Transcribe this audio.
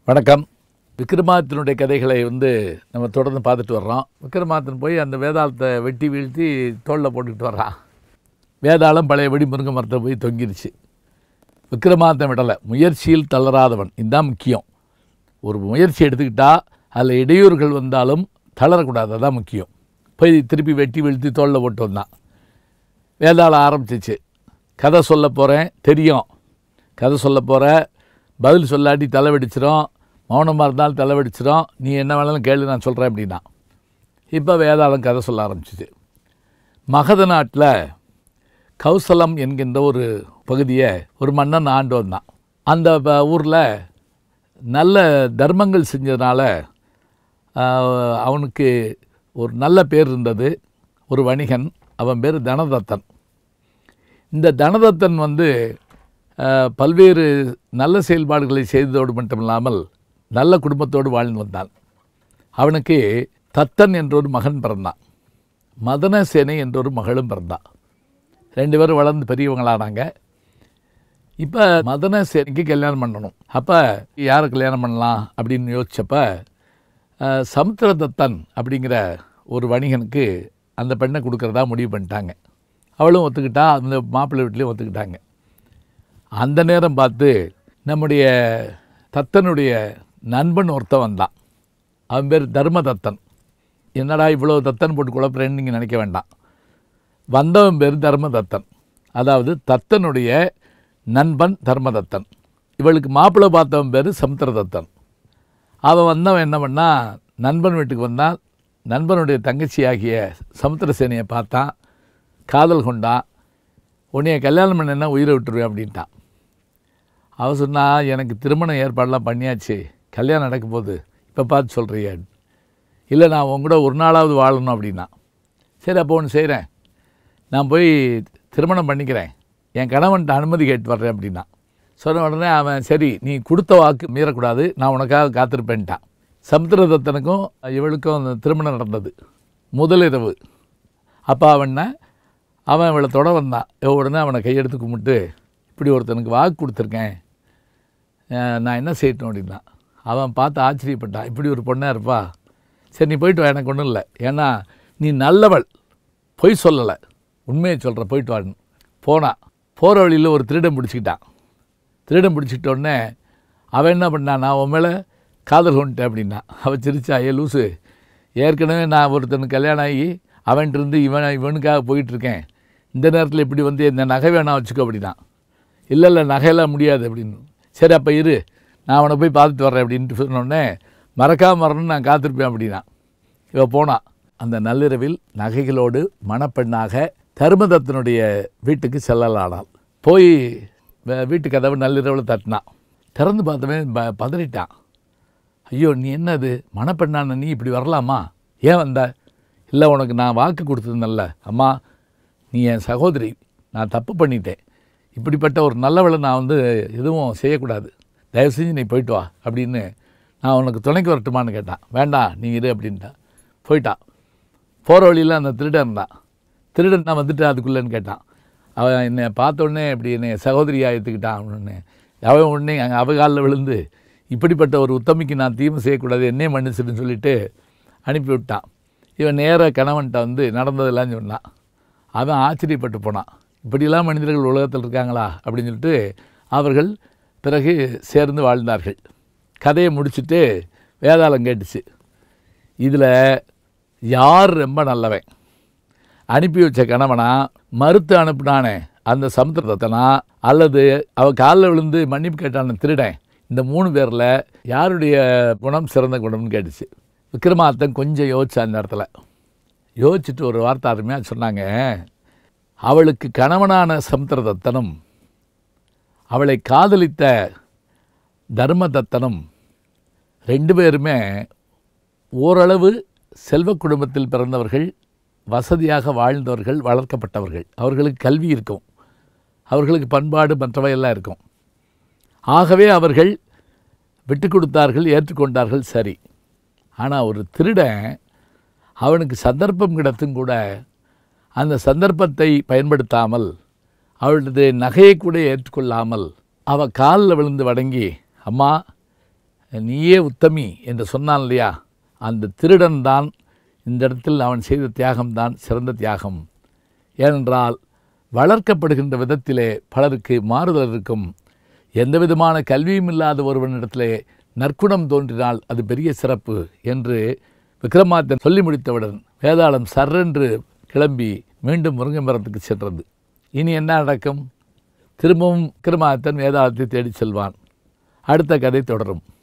வணக்கம் விக்ரமாதித்தனுடைய கதைகளை வந்து நம்ம தொடர்ந்து பார்த்துட்டு வர்றோம் விக்ரமாதித்தன் போய் அந்த வேதாளத்தை வெட்டி வீழ்த்தி தோளில் போட்டுக்கிட்டு வர்றான் வேதாளம் பழையபடி முருங்கை மரத்தை போய் தொங்கிருச்சு விக்ரமாதித்தன் விடலை முயற்சியில் தளராதவன் இதுதான் முக்கியம் ஒரு முயற்சி எடுத்துக்கிட்டால் அதில் இடையூறுகள் வந்தாலும் தளரக்கூடாது அதான் முக்கியம் போய் திருப்பி வெட்டி வீழ்த்தி தோளில் போட்டு வந்தான் வேதாளம் ஆரம்பிச்சிச்சு கதை சொல்ல போகிறேன் தெரியும் கதை சொல்ல போகிற பதில் சொல்லாட்டி தலை வெடிச்சிரும் மௌனமாக இருந்தாலும் தலை வெடிச்சிரும் நீ என்ன வேணாலும் கேளு நான் சொல்கிறேன் அப்படின்னா இப்போ வேதாளம் கதை சொல்ல ஆரம்பிச்சிச்சு மகத நாட்டில் கௌசலம் என்கின்ற ஒரு பகுதியை ஒரு மன்னன் ஆண்டு வந்தான் அந்த ஊரில் நல்ல தர்மங்கள் செஞ்சதுனால ஆஹ், அவனுக்கு ஒரு நல்ல பேர் இருந்தது ஒரு வணிகன் அவன் பேர் தனதத்தன் இந்த தனதத்தன் வந்து ஆஹ், பல்வேறு நல்ல செயல்பாடுகளை செய்ததோடு மட்டுமில்லாமல் நல்ல குடும்பத்தோடு வாழ்ந்து வந்தான் அவனுக்கு தத்தன் என்ற ஒரு மகன் பிறந்தான் மதனசேனை என்ற ஒரு மகளும் பிறந்தான் ரெண்டு பேரும் வளர்ந்து பெரியவங்களானாங்க இப்போ மதனசேனைக்கு கல்யாணம் பண்ணணும் அப்போ யாரை கல்யாணம் பண்ணலாம் அப்படின்னு யோசிச்சப்ப ஆஹ், சமுத்திரதத்தன் அப்படிங்கிற ஒரு வணிகனுக்கு அந்த பெண்ணை கொடுக்கறதா முடிவு பண்ணிட்டாங்க அவளும் ஒத்துக்கிட்டா அந்த மாப்பிள்ளை வீட்லேயும் ஒத்துக்கிட்டாங்க அந்த நேரம் பார்த்து நம்முடைய தத்தனுடைய நண்பன் ஒருத்தன் வந்தான் அவன் பேர் தர்மதத்தன் என்னடா இவ்வளோ தத்தன் போட்டு குழப்பறேன்னு நீங்கள் நினைக்க வேண்டாம் வந்தவன் பேர் தர்மதத்தன் அதாவது தத்தனுடைய நண்பன் தர்மதத்தன் இவளுக்கு மாப்பிள்ளை பார்த்தவன் பேர் சமுத்திரதத்தன் அவன் வந்தவன் என்ன பண்ணா நண்பன் வீட்டுக்கு வந்தான் நண்பனுடைய தங்கச்சி ஆகிய சமுத்திரசேனியை பார்த்தான் காதல் கொண்டான் உன்னைய கல்யாணம் பண்ண உயிரை விட்டுருவேன் அப்படின்ட்டான் அவ சொன்னா எனக்கு திருமண ஏற்பாடெல்லாம் பண்ணியாச்சு கல்யாணம் நடக்க போகுது இப்போ பார்த்து சொல்கிறியா இல்லை நான் உன் கூட ஒரு நாளாவது வாழணும் அப்படின்னா சரி அப்போ ஒன்று செய்கிறேன் நான் போய் திருமணம் பண்ணிக்கிறேன் என் கணவன்ட்ட அனுமதி கேட்டு வர்றேன் அப்படின்னா சொன்ன உடனே அவன் சரி நீ கொடுத்த வாக்கு மீறக்கூடாது நான் உனக்காக காத்திருப்பேன்ட்டான் சமுத்திரதத்தனுக்கும் இவளுக்கும் அந்த திருமணம் நடந்தது முதலிரவு அப்போ அவன் அவன் இவளை தொட வந்தான் இவ உடனே அவனை கையெடுத்து கும்பிட்டு இப்படி ஒருத்தனுக்கு வாக்கு கொடுத்துருக்கேன் அஹ் நான் என்ன செய்யட்டும் அப்படின்னா அவன் பார்த்து ஆச்சரியப்பட்டான் இப்படி ஒரு பொண்ணாக இருப்பா சரி நீ போயிட்டு வா எனக்கு ஒன்றும் இல்லை ஏன்னா நீ நல்லவள் பொய் சொல்லலை உண்மையை சொல்கிற போயிட்டு வான்னு போனான் போகிற வழியில் ஒரு திருடன் பிடிச்சிக்கிட்டான் திருடன் பிடிச்சிக்கிட்ட உடனே அவன் என்ன பண்ணான் நான் உன் மேலே காதல் கொண்டுட்டேன் அப்படின்னா அவன் சிரிச்சா ஏ லூசு ஏற்கனவே நான் ஒருத்தனுக்கு கல்யாணம் ஆகி அவன்கிட்ட இருந்து இவன் இவனுக்காக போயிட்டுருக்கேன் இந்த நேரத்தில் இப்படி வந்து இந்த நகை வேணாம் வச்சுக்கோ அப்படின்னா இல்லை இல்லை நகையெல்லாம் முடியாது அப்படின்னு சரி அப்போ இரு நான் அவனை போய் பார்த்துட்டு வர்றேன் அப்படின்ட்டு சொன்னோடனே மறக்காம வரணும்னு நான் காத்திருப்பேன் அப்படின்னா இவ போனான் அந்த நள்ளிரவில் நகைகளோடு மணப்பெண்ணாக தர்மதத்தனுடைய வீட்டுக்கு செல்லலானாள் போய் வே- வீட்டு கதவு நள்ளிரவில் தட்டினான் திறந்து பார்த்தவன் ப பதறிட்டான் ஐயோ நீ என்னது மணப்பெண்ணான நீ இப்படி வரலாமா ஏன் வந்த இல்லை உனக்கு நான் வாக்கு கொடுத்ததுனல்ல அம்மா நீ என் சகோதரி நான் தப்பு பண்ணிட்டேன் இப்படிப்பட்ட ஒரு நல்லவளை நான் வந்து எதுவும் செய்யக்கூடாது தயவு செஞ்சு நீ போயிட்டு வா அப்படின்னு நான் உனக்கு துணைக்கு வரட்டுமான்னு கேட்டான் வேண்டாம் நீ இரு அப்படின்ட்டான் போயிட்டான் போகிற வழியில் அந்த திருடன் இருந்தான் திருடன் நான் வந்துட்டு அதுக்குள்ளேன்னு கேட்டான் அவன் என்னை பார்த்த உடனே இப்படி என்னை சகோதரியாக ஏற்றுக்கிட்டான் அப்படின்னு அவன் உடனே அங்கே அவ காலில் விழுந்து இப்படிப்பட்ட ஒரு உத்தமிக்கு நான் தீமை செய்யக்கூடாது என்னையே மன்னிச்சிடுன்னு சொல்லிட்டு அனுப்பி விட்டான் இவன் நேராக கணவன்கிட்ட வந்து நடந்ததெல்லாம் சொன்னான் அவன் ஆச்சரியப்பட்டு போனான் இப்படியெல்லாம் மனிதர்கள் உலகத்தில் இருக்காங்களா அப்படின்னு சொல்லிட்டு அவர்கள் பிறகு சேர்ந்து வாழ்ந்தார்கள் கதையை முடிச்சுட்டு வேதாளம் கேட்டுச்சு இதில் யார் ரொம்ப நல்லவன் அனுப்பி வச்ச கணவனா மறுத்து அனுப்பினானே அந்த சமுத்திரத்தனா அல்லது அவ காலில் விழுந்து மன்னிப்பு கேட்டான திருடன் இந்த மூணு பேரில் யாருடைய குணம் சிறந்த குணம்னு கேட்டுச்சு விக்ரமாத்தன் கொஞ்சம் யோசிச்சா அந்த இடத்துல யோசிச்சுட்டு ஒரு வார்த்தை அருமையாக சொன்னாங்க அவளுக்கு கணவனான சமுத்திரதத்தனும் அவளை காதலித்த தர்மதத்தனும் ரெண்டு பேருமே ஓரளவு செல்வ குடும்பத்தில் பிறந்தவர்கள் வசதியாக வாழ்ந்தவர்கள் வளர்க்கப்பட்டவர்கள் அவர்களுக்கு கல்வி இருக்கும் அவர்களுக்கு பண்பாடு மற்றவையெல்லாம் இருக்கும் ஆகவே அவர்கள் விட்டு கொடுத்தார்கள் ஏற்றுக்கொண்டார்கள் சரி ஆனால் ஒரு திருடன் அவனுக்கு சந்தர்ப்பம் கிடைத்தும் கூட அந்த சந்தர்ப்பத்தை பயன்படுத்தாமல் அவளது நகையை கூட ஏற்றுக்கொள்ளாமல் அவள் காலில் விழுந்து வணங்கி அம்மா நீயே உத்தமி என்று சொன்னான் இல்லையா அந்த திருடன் தான் இந்த இடத்தில் அவன் செய்த தியாகம்தான் சிறந்த தியாகம் ஏனென்றால் வளர்க்கப்படுகின்ற விதத்திலே பலருக்கு மாறுதல் இருக்கும் எந்த விதமான கல்வியும் இல்லாத ஒருவனிடத்திலே நற்குணம் தோன்றினால் அது பெரிய சிறப்பு என்று விக்ரமாதித்தன் சொல்லி முடித்தவுடன் வேதாளம் சர்ரென்று கிளம்பி மீண்டும் முருங்கை மரத்துக்கு சென்றது இனி என்ன நடக்கும் திரும்பவும் விக்ரமாதித்தன் வேதாளத்தை தேடிச் செல்வான் அடுத்த கதை தொடரும்